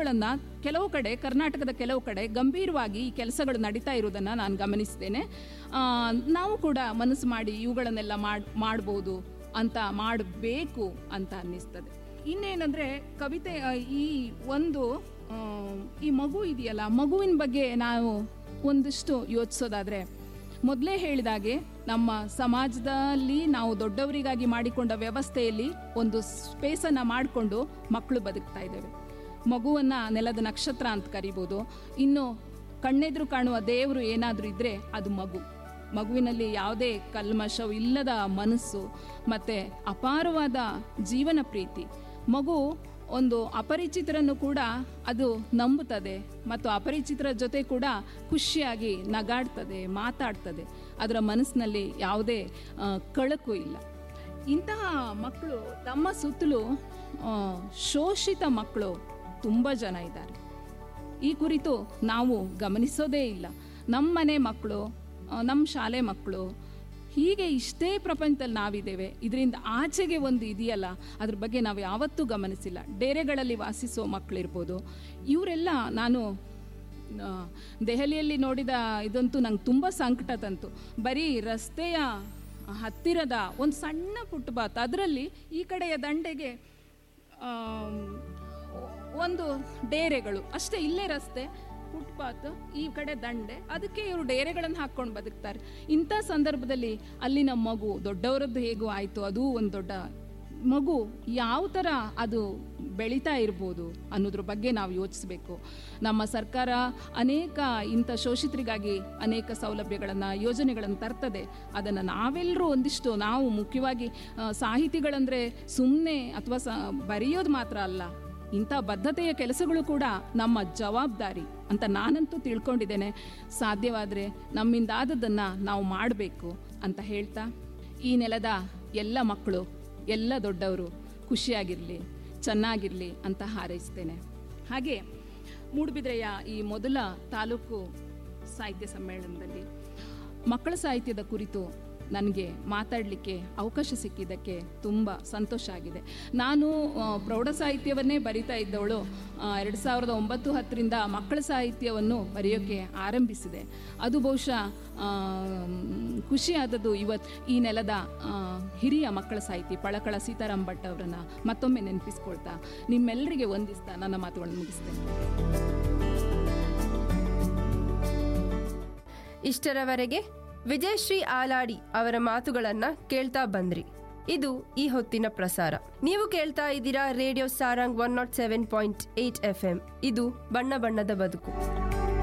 ಕೆಲಸಗಳನ್ನು ಕೆಲವು ಕಡೆ ಕರ್ನಾಟಕದ ಕೆಲವು ಕಡೆ ಗಂಭೀರವಾಗಿ ಈ ಕೆಲಸಗಳು ನಡೀತಾ ಇರುವುದನ್ನು ನಾನು ಗಮನಿಸಿದ್ದೇನೆ ಆ, ನಾವು ಕೂಡ ಮನಸ್ಸು ಮಾಡಿ ಇವುಗಳನ್ನೆಲ್ಲ ಮಾಡ್ ಮಾಡ್ಬೋದು ಅಂತ ಮಾಡಬೇಕು ಅಂತ ಅನ್ನಿಸ್ತದೆ ಇನ್ನೇನಂದರೆ ಕವಿತೆ ಆ, ಈ ಒಂದು ಆ, ಈ ಮಗು ಇದೆಯಲ್ಲ ಮಗುವಿನ ಬಗ್ಗೆ ನಾವು ಒಂದಿಷ್ಟು ಯೋಚಿಸೋದಾದರೆ ಮೊದಲೇ ಹೇಳಿದಾಗೆ ನಮ್ಮ ಸಮಾಜದಲ್ಲಿ ನಾವು ದೊಡ್ಡವರಿಗಾಗಿ ಮಾಡಿಕೊಂಡ ವ್ಯವಸ್ಥೆಯಲ್ಲಿ ಒಂದು ಸ್ಪೇಸನ್ನು ಮಾಡಿಕೊಂಡು ಮಕ್ಕಳು ಬದುಕ್ತಾ ಇದ್ದೇವೆ ಮಗುವನ್ನು ನೆಲದ ನಕ್ಷತ್ರ ಅಂತ ಕರಿಬೋದು ಇನ್ನು ಕಣ್ಣೆದುರು ಕಾಣುವ ದೇವರು ಏನಾದರೂ ಇದ್ದರೆ ಅದು ಮಗು ಮಗುವಿನಲ್ಲಿ ಯಾವುದೇ ಕಲ್ಮಶವು ಇಲ್ಲದ ಮನಸ್ಸು ಮತ್ತು ಅಪಾರವಾದ ಜೀವನ ಪ್ರೀತಿ ಮಗು ಒಂದು ಅಪರಿಚಿತರನ್ನು ಕೂಡ ಅದು ನಂಬುತ್ತದೆ ಮತ್ತು ಅಪರಿಚಿತರ ಜೊತೆ ಕೂಡ ಖುಷಿಯಾಗಿ ನಗಾಡ್ತದೆ ಮಾತಾಡ್ತದೆ ಅದರ ಮನಸ್ಸಿನಲ್ಲಿ ಯಾವುದೇ ಆ, ಕಳಕು ಇಲ್ಲ ಇಂತಹ ಮಕ್ಕಳು ತಮ್ಮ ಸುತ್ತಲೂ ಆ, ಶೋಷಿತ ಮಕ್ಕಳು ತುಂಬ ಜನ ಇದ್ದಾರೆ ಈ ಕುರಿತು ನಾವು ಗಮನಿಸೋದೇ ಇಲ್ಲ ನಮ್ಮ ಮನೆ ಮಕ್ಕಳು ನಮ್ಮ ಶಾಲೆ ಮಕ್ಕಳು ಹೀಗೆ ಇಷ್ಟೇ ಪ್ರಪಂಚದಲ್ಲಿ ನಾವಿದ್ದೇವೆ ಇದರಿಂದ ಆಚೆಗೆ ಒಂದು ಇದೆಯಲ್ಲ ಅದ್ರ ಬಗ್ಗೆ ನಾವು ಯಾವತ್ತೂ ಗಮನಿಸಿಲ್ಲ ಡೇರೆಗಳಲ್ಲಿ ವಾಸಿಸೋ ಮಕ್ಕಳಿರ್ಬೋದು ಇವರೆಲ್ಲ ನಾನು ಆ, ದೆಹಲಿಯಲ್ಲಿ ನೋಡಿದ ಇದಂತೂ ನಂಗೆ ತುಂಬ ಸಂಕಟ ತಂತು ಬರೀ ರಸ್ತೆಯ ಹತ್ತಿರದ ಒಂದು ಸಣ್ಣ ಫುಟ್ಪಾತ್ ಅದರಲ್ಲಿ ಈ ಕಡೆಯ ದಂಡೆಗೆ ಆಮ್, ಒಂದು ಡೇರೆಗಳು ಅಷ್ಟೇ ಇಲ್ಲೇ ರಸ್ತೆ ಫುಟ್ಪಾತ್ ಈ ಕಡೆ ದಂಡೆ ಅದಕ್ಕೆ ಇವರು ಡೇರೆಗಳನ್ನು ಹಾಕ್ಕೊಂಡು ಬದುಕ್ತಾರೆ ಇಂಥ ಸಂದರ್ಭದಲ್ಲಿ ಅಲ್ಲಿನ ಮಗು ದೊಡ್ಡವರದ್ದು ಹೇಗೂ ಆಯಿತು ಅದು ಒಂದು ದೊಡ್ಡ ಮಗು ಯಾವ ಥರ ಅದು ಬೆಳೀತಾ ಇರ್ಬೋದು ಅನ್ನೋದ್ರ ಬಗ್ಗೆ ನಾವು ಯೋಚಿಸಬೇಕು ನಮ್ಮ ಸರ್ಕಾರ ಅನೇಕ ಇಂಥ ಶೋಷಿತರಿಗಾಗಿ ಅನೇಕ ಸೌಲಭ್ಯಗಳನ್ನು ಯೋಜನೆಗಳನ್ನು ತರ್ತದೆ ಅದನ್ನು ನಾವೆಲ್ಲರೂ ಒಂದಿಷ್ಟು ನಾವು ಮುಖ್ಯವಾಗಿ ಆ, ಸಾಹಿತಿಗಳಂದರೆ ಸುಮ್ಮನೆ ಅಥವಾ ಸ ಬರೆಯೋದು ಮಾತ್ರ ಅಲ್ಲ ಇಂಥ ಬದ್ಧತೆಯ ಕೆಲಸಗಳು ಕೂಡ ನಮ್ಮ ಜವಾಬ್ದಾರಿ ಅಂತ ನಾನಂತೂ ತಿಳ್ಕೊಂಡಿದ್ದೇನೆ ಸಾಧ್ಯವಾದರೆ ನಮ್ಮಿಂದಾದದ್ದನ್ನು ನಾವು ಮಾಡಬೇಕು ಅಂತ ಹೇಳ್ತಾ ಈ ನೆಲದ ಎಲ್ಲ ಮಕ್ಕಳು ಎಲ್ಲ ದೊಡ್ಡವರು ಖುಷಿಯಾಗಿರಲಿ ಚೆನ್ನಾಗಿರಲಿ ಅಂತ ಹಾರೈಸ್ತೇನೆ ಹಾಗೆ ಮೂಡುಬಿದ್ರೆಯ ಈ ಮೊದಲ ತಾಲೂಕು ಸಾಹಿತ್ಯ ಸಮ್ಮೇಳನದಲ್ಲಿ ಮಕ್ಕಳ ಸಾಹಿತ್ಯದ ಕುರಿತು ನನಗೆ ಮಾತಾಡಲಿಕ್ಕೆ ಅವಕಾಶ ಸಿಕ್ಕಿದ್ದಕ್ಕೆ ತುಂಬ ಸಂತೋಷ ಆಗಿದೆ ನಾನು ಆ, ಪ್ರೌಢ ಸಾಹಿತ್ಯವನ್ನೇ ಬರಿತಾ ಇದ್ದವಳು ಎರಡು ಸಾವಿರದ ಒಂಬತ್ತು ಹತ್ತರಿಂದ ಮಕ್ಕಳ ಸಾಹಿತ್ಯವನ್ನು ಬರೆಯೋಕ್ಕೆ ಆರಂಭಿಸಿದೆ ಅದು ಬಹುಶಃ ಆ, ಮ್, ಖುಷಿಯಾದದ್ದು ಇವತ್ತು ಈ ನೆಲದ ಆ, ಹಿರಿಯ ಮಕ್ಕಳ ಸಾಹಿತಿ ಪಳಕಳ ಸೀತಾರಾಮ್ ಭಟ್ ಅವರನ್ನು ಮತ್ತೊಮ್ಮೆ ನೆನಪಿಸ್ಕೊಳ್ತಾ ನಿಮ್ಮೆಲ್ಲರಿಗೆ ವಂದಿಸ್ತಾ ನನ್ನ ಮಾತುಗಳನ್ನು ಮುಗಿಸ್ತೇನೆ ಇಷ್ಟರವರೆಗೆ ವಿಜಯಶ್ರೀ ಆಲಾಡಿ ಅವರ ಮಾತುಗಳನ್ನ ಕೇಳ್ತಾ ಬಂದ್ರಿ ಇದು ಈ ಹೊತ್ತಿನ ಪ್ರಸಾರ ನೀವು ಕೇಳ್ತಾ ಇದ್ದೀರಾ radio Sarang one nought seven point eight F M ಇದು ಬಣ್ಣ ಬಣ್ಣದ ಬದುಕು